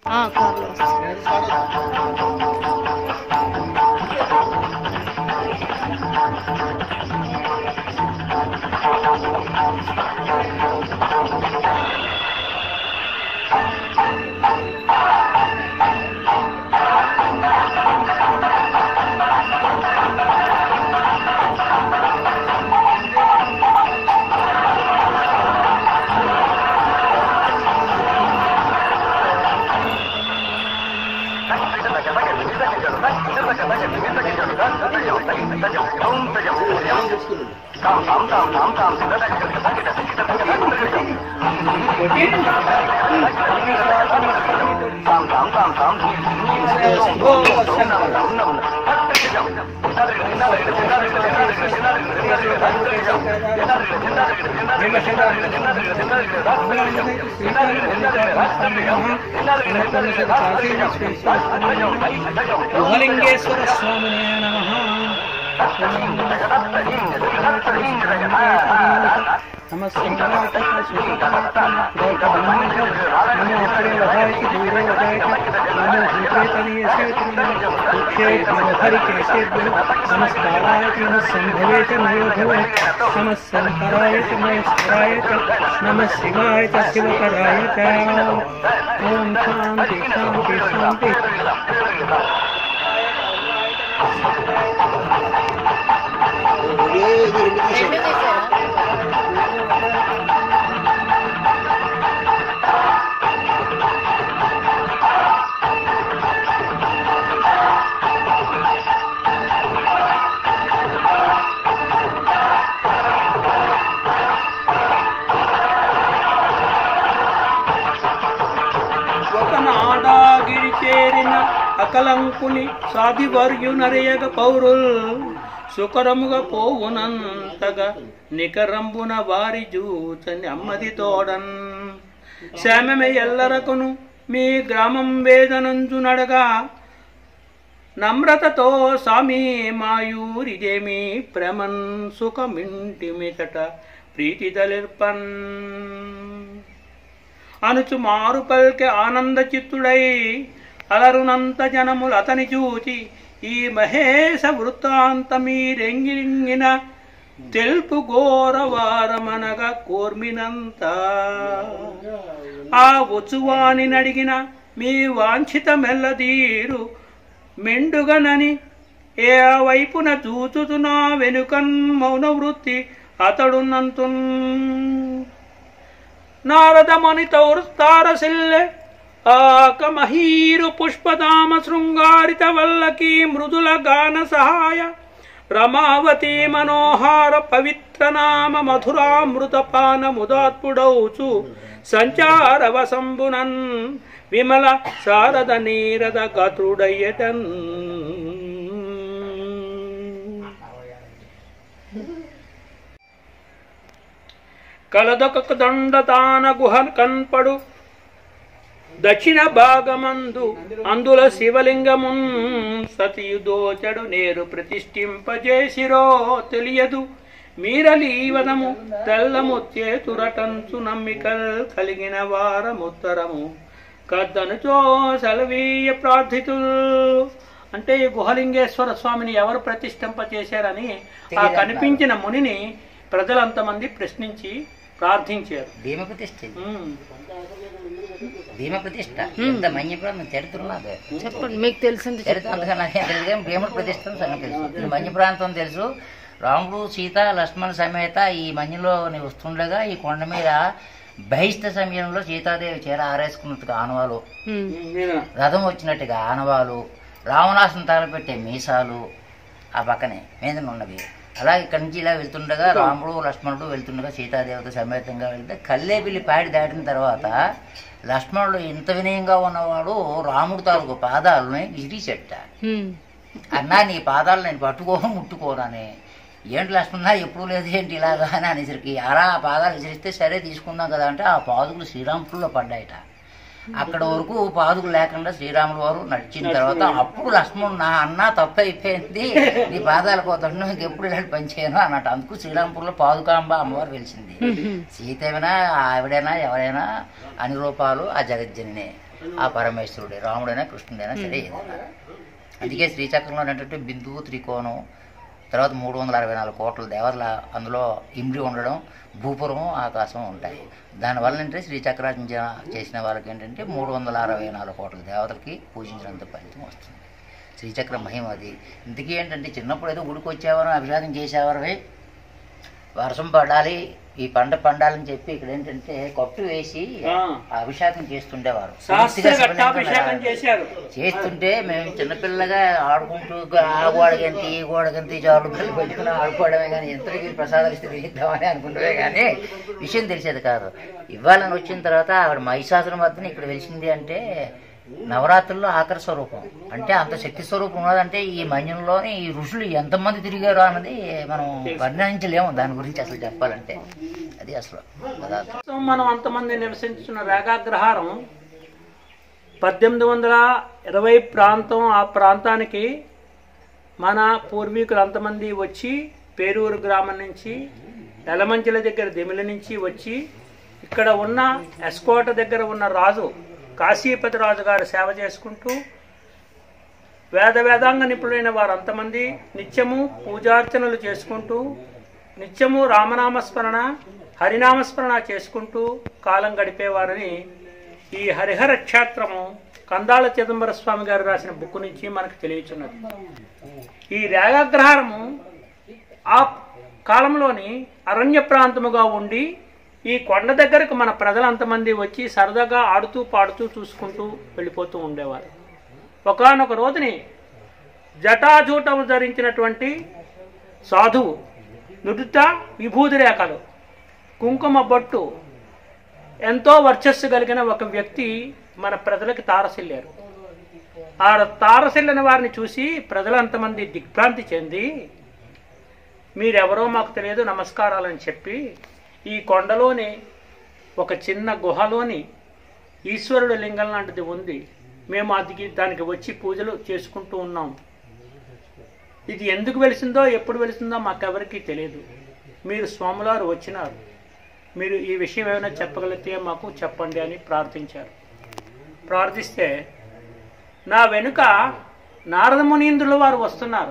ఆ, కార్లో వస్తాం. యువలింగేశ్వర స్వామినే నమ నమస్కారాయ సంభవే చ నయోభవ నమ శంకరాయ చ మహేశ్వరాయ చ నమ శివాయ చ శివకరాయ చ ఓం శాంతి శాంతి శాంతి రెండు తీసారా ఒకనాడాగిరి చేరిన అకలంకుని సాధివర్యునరేయగ పౌరుల్ సుకరముగా పోవునంతగా నికరంబున వారి జూచని అమ్మది తోడన్ శ్యామమే ఎల్లరకును మీ గ్రామం వేదనంజునడగా నమ్రతతో స్వామి మాయూరిదేమి ప్రేమన్ సుఖమింటి మికట ప్రీతి దలిర్పన్ అనుచు మారు పల్కె ఆనంద చిత్తుడై అలరునంత జనములు అతని చూచి ఈ మహేశ వృత్తాంతమీరెంగిరింగిన తెలుపు ఘోరవారమనగా కోర్మినంత ఆ వచ్చువాని నడిగిన మీ వాంఛిత మెల్లదీరు మెండుగనని ఏ వైపున చూచుతున్నా వెనుకన్ మౌన వృత్తి అతడున్నంతున్ నారదమణి తౌరస్తారసిల్లె ఆకమహీరు పుష్పదామ శృంగారిత వల్లకీ మృదుల గాన సహాయ రమావతి మనోహార పవిత్ర నామ మధురామృతపాన ముదాత్పుడౌచు సంచార వసంబునన్ విమల శారద నీరద గతుడయ్యటన్ కలదొక దండతాన గుహ కన్పడు దక్షిణ భాగమందు అందుల శివలింగమున్ సతియు దోచడు నేరు ప్రతిష్ఠింపజేసిరో తెలియదు మీరలీవనము తెల్లము చేతురటంచు నమ్మికల్ కలిగిన వారముత్తరము కద్దనుచో సెలవీయ ప్రార్థితులు అంటే ఈ గుహలింగేశ్వర స్వామిని ఎవరు ప్రతిష్ఠింప చేశారని ఆ కనిపించిన మునిని ప్రజలంతమంది ప్రశ్నించి ప్రార్థించారు భీమ ప్రతిష్ఠ ఇది. ఉమ్. భీమ ప్రతిష్ఠ ఎంత మన్యపురం చరిత్ర ఉన్నది చెప్పండి మీకు తెలిసింది చరిత్ర అంతగా నాకేం తెలియదు కానీ భీముడు ప్రతిష్ఠ అని సంగతి తెలుసు ఇది మన్య ప్రాంతం తెలుసు రాముడు సీత లక్ష్మణ సమేత ఈ మన్యలో వస్తుండగా ఈ కొండ మీద బహిష్ట సమయంలో సీతాదేవి చీర ఆరేసుకున్నట్టుగా ఆనవాలు ఉమ్. రథం వచ్చినట్టుగా ఆనవాలు రావణాసుని తగలపెట్టే మీసాలు ఆ పక్కనే మీద ఉన్నవి అలాగే ఇక్కడి నుంచి ఇలా వెళ్తుండగా రాముడు లక్ష్మణుడు వెళ్తుండగా సీతాదేవితో సమేతంగా వెళ్తే కల్లేపిల్లి పాడి దాటిన తర్వాత లక్ష్మణుడు ఇంత వినయంగా ఉన్నవాడు రాముడు తాలూకు పాదాలని విసిరిచెట్ట ఉమ్. అన్నా నీ పాదాలు నేను పట్టుకోను ముట్టుకోనని ఏంటి లక్ష్మణ ఎప్పుడు లేదు ఏంటి ఇలాగా అని అనేసరికి అలా ఆ పాదాలు విసిరిస్తే సరే తీసుకుందాం కదా అంటే ఆ పాదుకులు శ్రీరాంపురంలో పడ్డాయట అక్కడ వరకు పాదుకులు లేకుండా శ్రీరాములు వారు నడిచిన తర్వాత అప్పుడు లక్ష్మణుడు నా అన్న తప్పు అయిపోయింది నీ పాదాలు పోతాడు నీకు ఎప్పుడు ఇలాంటి పని చేయను అన్నట్టు అందుకు శ్రీరాంపూర్లో పాదుకాంబ అమ్మవారు వెలిసింది సీతేమైనా ఆవిడైనా ఎవరైనా అని రూపాలు ఆ జగజ్జనినే ఆ పరమేశ్వరుడే రాముడైనా కృష్ణుడైనా సరే ఏదైనా అందుకే శ్రీచక్రంలో ఏంటంటే బిందువు త్రికోణం తర్వాత మూడు వందల అరవై నాలుగు కోట్ల దేవతల అందులో ఇమిడి ఉండడం భూపురం ఆకాశం ఉంటాయి దానివల్ల ఏంటంటే శ్రీచక్రార్చన చేసిన వాళ్ళకి ఏంటంటే మూడు వందల అరవై నాలుగు కోట్ల దేవతలకి పూజించినంత ఫలితం వస్తుంది శ్రీచక్ర మహిమ అది ఇంతకీ ఏంటంటే చిన్నప్పుడు ఏదో గుడికి వచ్చేవారు అభిషేకం చేసేవారు వర్షం పడాలి ఈ పంట పండాలని చెప్పి ఇక్కడ ఏంటంటే కొట్టు వేసి ఆ. ఆ అభిషేకం చేస్తుండేవారు శాస్త్ర పూర్తిగా ఘట్టాభిషేకం శివలింగం చేశారు చేస్తుంటే మేము చిన్నపిల్లగా ఆడుకుంటూ ఆ గోడగంతి ఈ గోడగంతి జాడు పిల్లలు పెట్టుకుని ఆడుకోవడమే కానీ ఎంతకి ప్రసాదాలు ఇస్తే తీద్దామని అనుకుంటే కానీ విషయం తెలిసేది కాదు ఇవ్వాలని వచ్చిన తర్వాత ఆవిడ మహిషాసురం వద్దని ఇక్కడ వెలిసింది అంటే నవరాత్రుల్లో ఆఖరి స్వరూపం అంటే అంత శక్తి స్వరూపం ఉన్నదంటే ఈ మన్యంలోని ఈ ఋషులు ఎంతమంది తిరిగారు అన్నది మనం వర్ణించలేము దాని గురించి అసలు చెప్పాలంటే అది అసలు పదార్థం ప్రస్తుతం మనం అంతమంది నివసించున్న రేగాగ్రహారం పద్దెనిమిది వందల ఇరవై ప్రాంతం ఆ ప్రాంతానికి మన పూర్వీకులు అంతమంది వచ్చి పేరూరు గ్రామం నుంచి ఎలమంచిల దగ్గర దిమిలి నుంచి వచ్చి ఇక్కడ ఉన్న ఎస్కోట దగ్గర ఉన్న రాజు కాశీపతి రాజు గారు సేవ చేసుకుంటూ వేద వేదాంగ నిపుణులైన వారు అంతమంది నిత్యము పూజార్చనలు చేసుకుంటూ నిత్యము రామనామస్మరణ హరినామస్మరణ చేసుకుంటూ కాలం గడిపేవారని ఈ హరిహర క్షేత్రము కందాళ చిదంబర స్వామి గారు రాసిన బుక్ నుంచి మనకు తెలియచున్నది ఈ రేగాగ్రహారము ఆ కాలంలోని అరణ్య ప్రాంతముగా ఉండి ఈ కొండ దగ్గరకు మన ప్రజలంతమంది వచ్చి సరదాగా ఆడుతూ పాడుతూ చూసుకుంటూ వెళ్ళిపోతూ ఉండేవారు ఒకానొక రోజుని జటాజూటము ధరించినటువంటి సాధువు నుదుట విభూది రేఖలు కుంకుమ బొట్టు ఎంతో వర్చస్సు కలిగిన ఒక వ్యక్తి మన ప్రజలకి తారసిల్లారు ఆ తారసిల్లిన వారిని చూసి ప్రజలంతమంది దిగ్భ్రాంతి చెంది మీరెవరో మాకు తెలియదు నమస్కారాలని చెప్పి ఈ కొండలోని ఒక చిన్న గుహలోని ఈశ్వరుడు లింగం లాంటిది ఉంది మేము అది దానికి వచ్చి పూజలు చేసుకుంటూ ఉన్నాం ఇది ఎందుకు వెలిసిందో ఎప్పుడు వెలిసిందో మాకెవరికీ తెలియదు మీరు స్వాములారు వచ్చినారు మీరు ఈ విషయం ఏమైనా చెప్పగలిగితే మాకు చెప్పండి అని ప్రార్థించారు ప్రార్థిస్తే నా వెనుక నారద మునీంద్రుల వారు వస్తున్నారు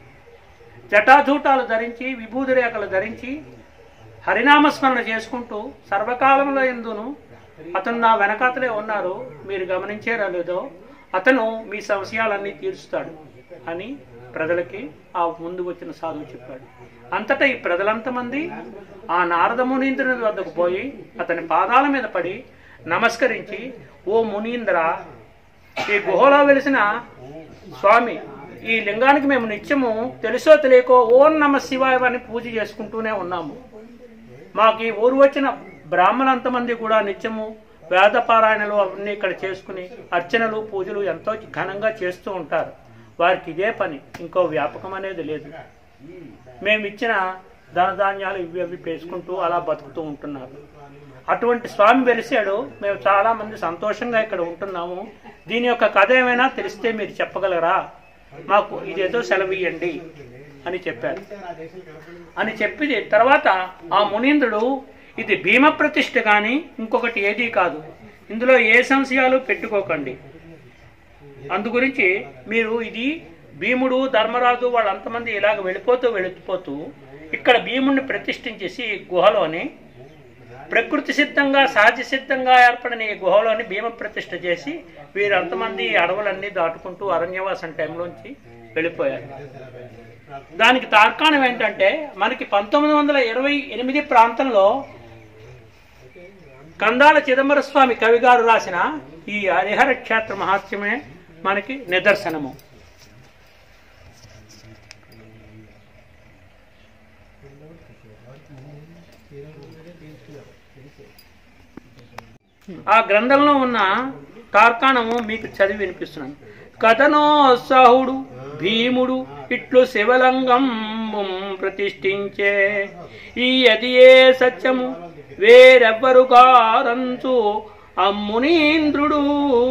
జటాజూటాలు ధరించి విభూది రేఖలు ధరించి హరినామస్మరణ చేసుకుంటూ సర్వకాలంలో ఎందును అతను నా వెనకాతలే ఉన్నారు మీరు గమనించారో లేదో అతను మీ సంశయాలన్నీ తీరుస్తాడు అని ప్రజలకి ఆ ముందు వచ్చిన సాధువు చెప్పాడు అంతటా ఈ ప్రజలంతమంది ఆ నారద మునీంద్రుని వద్దకు పోయి అతని పాదాల మీద పడి నమస్కరించి ఓ మునీంద్ర ఈ గుహలో వెలిసిన స్వామి ఈ లింగానికి మేము నిత్యము తెలుసో తెలియకో ఓం నమ శివాయ అని పూజ చేసుకుంటూనే ఉన్నాము మాకు ఈ ఊరు వచ్చిన బ్రాహ్మణంతమంది కూడా నిత్యము వేద పారాయణలు అవన్నీ ఇక్కడ చేసుకుని అర్చనలు పూజలు ఎంతో ఘనంగా చేస్తూ ఉంటారు వారికి ఇదే పని ఇంకో వ్యాపకం అనేది లేదు మేము ఇచ్చిన ధనధాన్యాలు ఇవి అవి పేసుకుంటూ అలా బతుకుతూ ఉంటున్నారు అటువంటి స్వామి వెలిసాడు మేము చాలా మంది సంతోషంగా ఇక్కడ ఉంటున్నాము దీని యొక్క కథ ఏమైనా తెలిస్తే మీరు చెప్పగలరా మాకు ఇదేదో సెలవియండి అని చెప్పారు అని చెప్పి తర్వాత ఆ మునీంద్రుడు ఇది భీమ ప్రతిష్ఠ కానీ ఇంకొకటి ఏదీ కాదు ఇందులో ఏ సంశయాలు పెట్టుకోకండి అందు గురించి మీరు ఇది భీముడు ధర్మరాజు వాళ్ళంతమంది ఇలాగ వెళ్ళిపోతూ వెళ్ళిపోతూ ఇక్కడ భీముడిని ప్రతిష్ఠించేసి ఈ గుహలోని ప్రకృతి సిద్ధంగా సహజ సిద్ధంగా ఏర్పడిన ఈ గుహలోని భీమ ప్రతిష్ఠ చేసి వీరంతమంది ఈ అడవులన్నీ దాటుకుంటూ అరణ్యవాసం టైంలోంచి వెళ్ళిపోయారు దానికి తార్కాణం ఏంటంటే మనకి పంతొమ్మిది వందల ఇరవై ఎనిమిది ప్రాంతంలో కందాల చిదంబర స్వామి కవి గారు రాసిన ఈ హరిహర క్షేత్ర మహాత్మ్యమే మనకి నిదర్శనము ఆ గ్రంథంలో ఉన్న తార్కాణము మీకు చదివి వినిపిస్తున్నాను కథనోత్సాహుడు భీముడు ఇట్లు శివలింగం ప్రతిష్ఠించే ఈ అదియే సత్యము వేరెవ్వరు కారంచు అమ్మునీంద్రుడు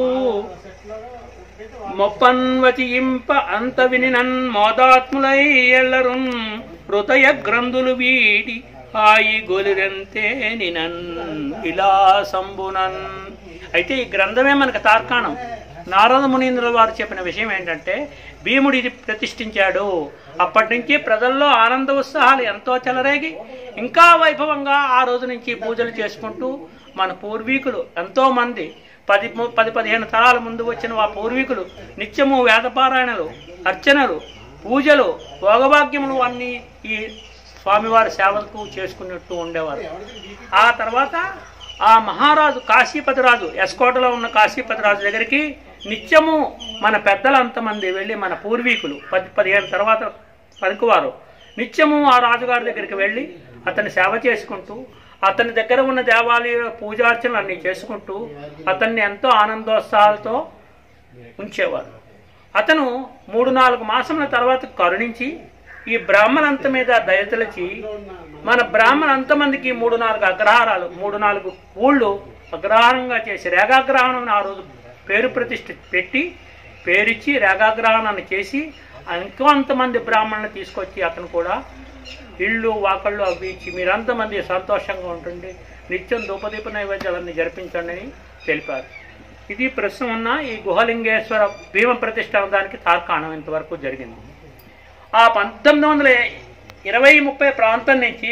మొప్పన్వతియింప అంత వినినన్ మోదాత్ములై ఎల్లరున్ హృదయ గ్రంథులు వీడి హాయి గొలిరెంతే నినన్ ఇలా సంబునన్ అయితే ఈ గ్రంథమే మనకు తార్కాణం నారద మునీంద్రుల వారు చెప్పిన విషయం ఏంటంటే భీముడు ఇది ప్రతిష్ఠించాడు అప్పటి నుంచి ప్రజల్లో ఆనంద ఉత్సాహాలు ఎంతో చెలరేగి ఇంకా వైభవంగా ఆ రోజు నుంచి పూజలు చేసుకుంటూ మన పూర్వీకులు ఎంతో మంది పది ము- పది పదిహేను తరాల ముందు వచ్చిన ఆ పూర్వీకులు నిత్యము వేదపారాయణలు అర్చనలు పూజలు భోగభాగ్యములు అన్నీ ఈ స్వామివారి సేవలకు చేసుకున్నట్టు ఉండేవారు ఆ తర్వాత ఆ మహారాజు కాశీపతిరాజు ఎస్కోటలో ఉన్న కాశీపతిరాజు దగ్గరికి నిత్యము మన పెద్దలంతమంది వెళ్ళి మన పూర్వీకులు పది పదిహేను తర్వాత పలుకువారు నిత్యము ఆ రాజుగారి దగ్గరికి వెళ్ళి అతని సేవ చేసుకుంటూ అతని దగ్గర ఉన్న దేవాలయ పూజార్చనలు అన్ని చేసుకుంటూ అతన్ని ఎంతో ఆనందోత్సాహాలతో ఉంచేవారు అతను మూడు నాలుగు మాసముల తర్వాత కరుణించి ఈ బ్రాహ్మణంత మీద దయతలచి మన బ్రాహ్మణ అంతమందికి మూడు నాలుగు అగ్రహారాలు మూడు నాలుగు ఊళ్ళు అగ్రహారంగా చేసి రేగాగ్రహణం ఆ రోజు పేరు ప్రతిష్ఠ పెట్టి పేరిచ్చి రేగాగ్రహణాన్ని చేసి ఇంకో అంతమంది బ్రాహ్మణులను తీసుకొచ్చి అతను కూడా ఇళ్ళు వాకళ్ళు అవి ఇచ్చి మీరంతమంది సంతోషంగా ఉంటుంది నిత్యం ధూపదీప నైవేద్యాలన్నీ జరిపించండి అని తెలిపారు ఇది ప్రస్తుతం ఉన్న ఈ గుహలింగేశ్వర భీమ ప్రతిష్ట దానికి తార్కాణం ఇంతవరకు జరిగింది ఆ పంతొమ్మిది వందల ఇరవై ముప్పై ప్రాంతం నుంచి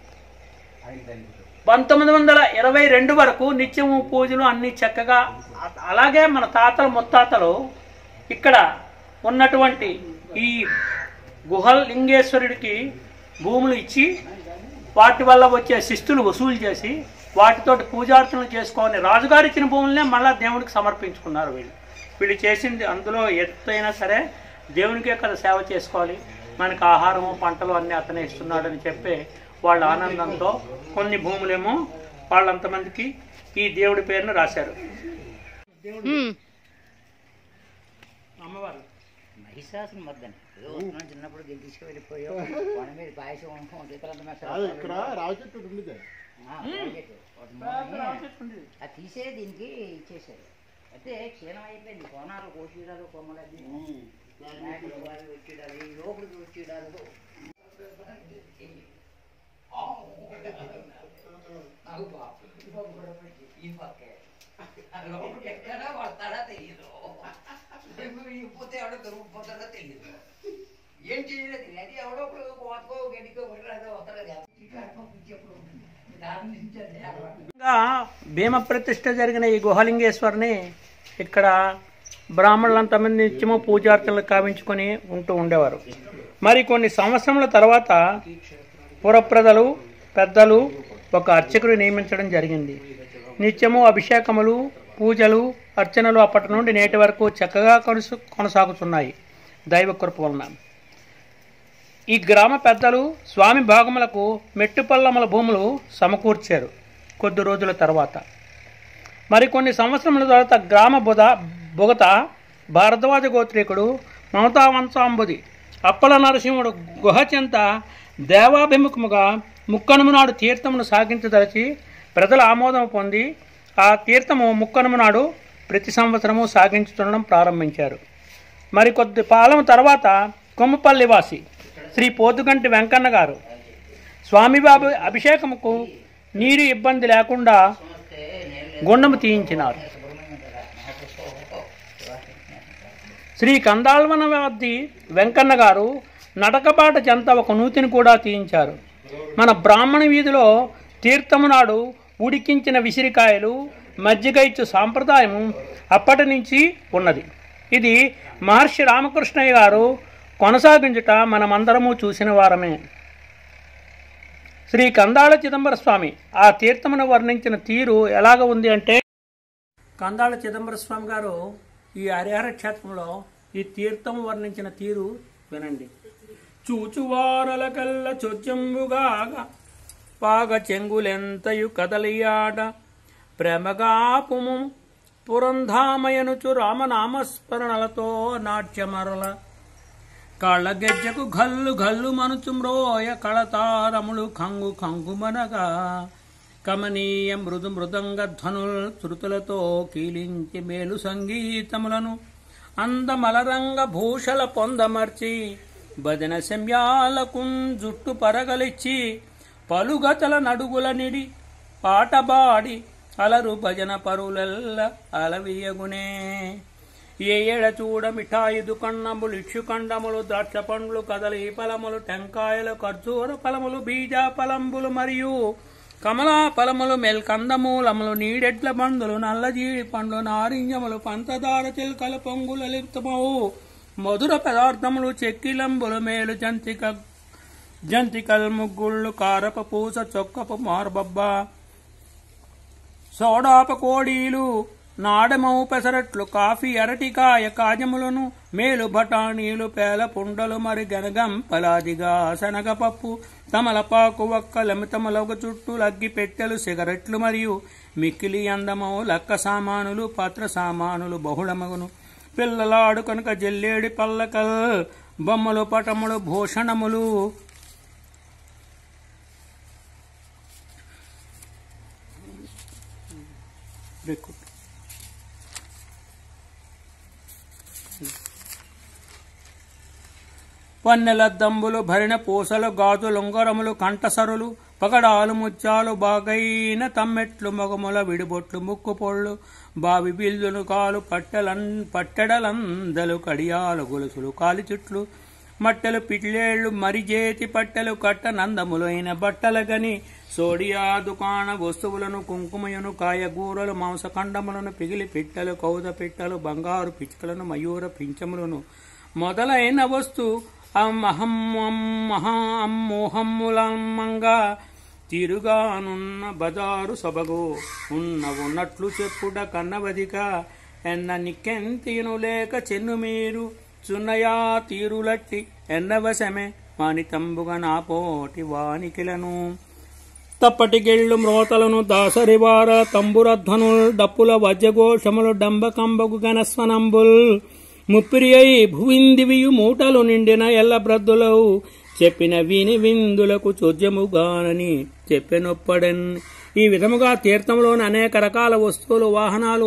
పంతొమ్మిది వందల ఇరవై రెండు వరకు నిత్యము పూజలు అన్ని చక్కగా అ- అలాగే మన తాతలు ముత్తాతలు ఇక్కడ ఉన్నటువంటి ఈ గుహలింగేశ్వరుడికి భూములు ఇచ్చి వాటి వల్ల వచ్చే శిస్తులు వసూలు చేసి వాటితోటి పూజార్చనలు చేసుకొని రాజుగారు ఇచ్చిన భూములనే మళ్ళా దేవుడికి సమర్పించుకున్నారు వీళ్ళు వీళ్ళు చేసింది అందులో ఎత్తైనా సరే దేవునికే కదా సేవ చేసుకోవాలి మనకు ఆహారము పంటలు అన్నీ అతనే ఇస్తున్నాడని చెప్పి వాళ్ళ ఆనందంతో కొన్ని భూములేమో వాళ్ళంతమందికి ఈ దేవుడి పేరును రాశారు ఉమ్. అమ్మవారు మహిషాసుని మర్దని ఏదో వస్తున్నాను చిన్నప్పుడు గిన్నె తీసుకువెళ్ళిపోయావు కొండ మీద పాయసం ఇతరంత కాదు ఇక్కడ రావి చెట్టు ఒకటి ఉండేది అది తీసే దీనికి ఇచ్చేసారు అయితే క్షీణం అయిపోయింది కోనాలు కోసిడాలు కొమ్మలది వచ్చిడాలి లోపలికి వచ్చిడాలు ఈ పక్కే లోపలికి ఎక్కడా పడతాడా తెలియదు పోతే ఎవడో దొరికిపోతాడో తెలియదు ఏం చేయలేదు అది ఎవడో ఒకడు కోతకో గడ్డికో పట్టరాదో వస్తాడు ఎప్పుడు ఉంటుంది దాని నుంచి అది ఇంకా భీమ ప్రతిష్ట జరిగిన ఈ గుహలింగేశ్వరిని ఇక్కడ బ్రాహ్మణులంతమంది నిత్యము పూజార్చనలు కావించుకొని ఉంటూ ఉండేవారు మరి కొన్ని సంవత్సరముల తర్వాత పురప్రజలు పెద్దలు ఒక అర్చకుడు నియమించడం జరిగింది నిత్యము అభిషేకములు పూజలు అర్చనలు అప్పటి నుండి నేటి వరకు చక్కగా కొనసు కొనసాగుతున్నాయి దైవ కృప వలన ఈ గ్రామ పెద్దలు స్వామి భాగములకు మెట్టుపల్లముల భూములు సమకూర్చారు కొద్ది రోజుల తర్వాత మరికొన్ని సంవత్సరముల తర్వాత గ్రామ బుధ బుగత భారద్వాజ గోత్రీకుడు మమతా వంశాంబుది అప్పల నరసింహుడు గుహ చెంత దేవాభిముఖముగా ముక్కనుము నాడు తీర్థమును సాగించదలిచి ప్రజల ఆమోదం పొంది ఆ తీర్థము ముక్కనుము నాడు ప్రతి సంవత్సరము సాగించుతుండడం ప్రారంభించారు మరికొద్ది పాలన తర్వాత కొమ్మపల్లి వాసి శ్రీ పోతుగంటి వెంకన్న గారు స్వామిబాబు అభిషేకముకు నీరు ఇబ్బంది లేకుండా గుండము తీయించినారు శ్రీ కందాళ్వనవాది వెంకన్న గారు నడకబాట చెంత ఒక నూతిని కూడా తీయించారు మన బ్రాహ్మణ వీధిలో తీర్థము నాడు ఉడికించిన విసిరికాయలు మజ్జిగ ఇచ్చు సాంప్రదాయం అప్పటి నుంచి ఉన్నది ఇది మహర్షి రామకృష్ణయ్య గారు కొనసాగించుట మనమందరము చూసిన వారమే శ్రీ కందాళ చిదంబర స్వామి ఆ తీర్థమును వర్ణించిన తీరు ఎలాగ ఉంది అంటే కందాళ చిదంబర స్వామి గారు ఈ హరిహర క్షేత్రంలో ఈ తీర్థం వర్ణించిన తీరు వినండి చూచువారల కల్ల చొచ్చంబుగాగా పాగ చెంగులెంతయు కదలియాడ ప్రేమగాపుము పురంధామయనుచు రామనామస్మరణలతో నాట్యమరల కాళ్ళ గెజ్జకు గల్లు గల్లు మనుచు మ్రోయ కళతారములు కంగు కంగుమనగా కమనీయ మృదు మృదంగ ధ్వనుల్ శృతులతో కీలించి మేలు సంగీతములను అందమలరంగ భూషల పొందమర్చి భజన శమ్యాలకు జుట్టు పరగలిచ్చి పలుగతల నడుగుల నిడి పాటబాడి అలరు భజన పరులెల్ల అలవీయగునే ఏ ఏడ చూడ మిఠాయి దుకన్నములు ఇక్షుకండములు ద్రాక్ష పండ్లు కదలి ఫలములు టెంకాయలు ఖర్జూర ఫలములు బీజ ఫలంబులు మరియు కమలా ఫలములు మెల్కందమూలములు నీడెడ్ల పండులు నల్లజీడి పండ్లు నారింజములు పంచదార చిల్కల పొంగుల లిప్తమవు మధుర పదార్థములు చెక్కిలంబులు మేలు జంతిక జంతికల్ ముగ్గుళ్ళు కారప పూస చొక్కపు మార్బబ్బ సోడాప కోడీలు నాడమవు పెసరట్లు కాఫీ అరటికాయ కాజములను మేలు బఠానీలు పేల పుండలు మరి గనగం పలాదిగా శనగపప్పు తమలపాకు ఒక్క లమితమలొక చుట్టూ లగ్గి పెట్టెలు సిగరెట్లు మరియు మిక్కిలి అందమవు లక్క సామానులు పాత్ర సామానులు బహుళమగును పిల్లలాడు కనుక జల్లేడి పల్లకల్ బొమ్మలు పటములు భూషణములు రికార్డ్ పన్నెలద్దంబులు భరిణ పూసలు గాజులుంగరములు కంఠసరులు పగడాలు ముత్యాలు బాగైన తమ్మెట్లు మగముల విడిబొట్లు ముక్కు పొళ్ళు బావి బిల్లులు కాలు పట్టెలన్ పట్టెడలందలు కడియాలు గొలుసులు కాలి చుట్లు మట్టెలు పిట్లేళ్లు మరిజేతి పట్టెలు కట్ట నందములైన బట్టల గని సోడియా దుకాణ వస్తువులను కుంకుమయును కాయగూరలు మాంసఖండములను పిగిలి పిట్టలు కౌద పిట్టలు బంగారు పిచ్చుకలను మయూర పింఛములను మొదలైన వస్తు అహం మహా అమ్మోహమ్ములమ్మంగా తిరుగానున్న బజారు సొబగు ఉన్న ఉన్నట్లు చెప్పుడ కన్నవదిక ఎన్న నిక్కెంతిను లేక చెన్ను మీరు చున్నయా తీరులట్టి ఎన్నవశమే వానితంబుగా నా పోటి వానికిలను తప్పటికెళ్ళు మ్రోతలను దాసరివార తంబురధ్వనుల్ డప్పుల వజ్రఘోషములు డంబకంబగు గణస్వనంబుల్ ముప్పిరి అయి భువిందివియు మూటలు నిండిన ఎల్ల బ్రద్దులవు చెప్పిన విని విందులకు చోద్యముగానని చెప్పెనొప్పడెన్ ఈ విధముగా తీర్థంలోని అనేక రకాల వస్తువులు వాహనాలు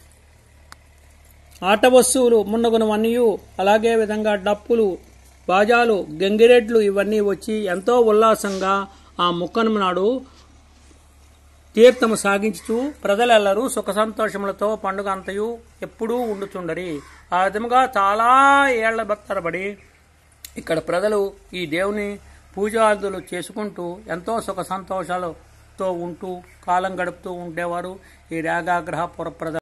ఆట వస్తువులు మున్నగునవన్నీ అలాగే విధంగా డప్పులు బాజాలు గంగిరెడ్లు ఇవన్నీ వచ్చి ఎంతో ఉల్లాసంగా ఆ ముక్కను నాడు తీర్థము సాగించుతూ ప్రజలెల్లరూ సుఖ సంతోషములతో పండుగ అంతయు ఎప్పుడూ ఉండుచుండరి ఆ విధముగా చాలా ఏళ్ల భక్తరబడి ఇక్కడ ప్రజలు ఈ దేవుని పూజాదులు చేసుకుంటూ ఎంతో సుఖ సంతోషాలతో ఉంటూ కాలం గడుపుతూ ఉండేవారు ఈ రాగాగ్రహ పుర ప్రజలు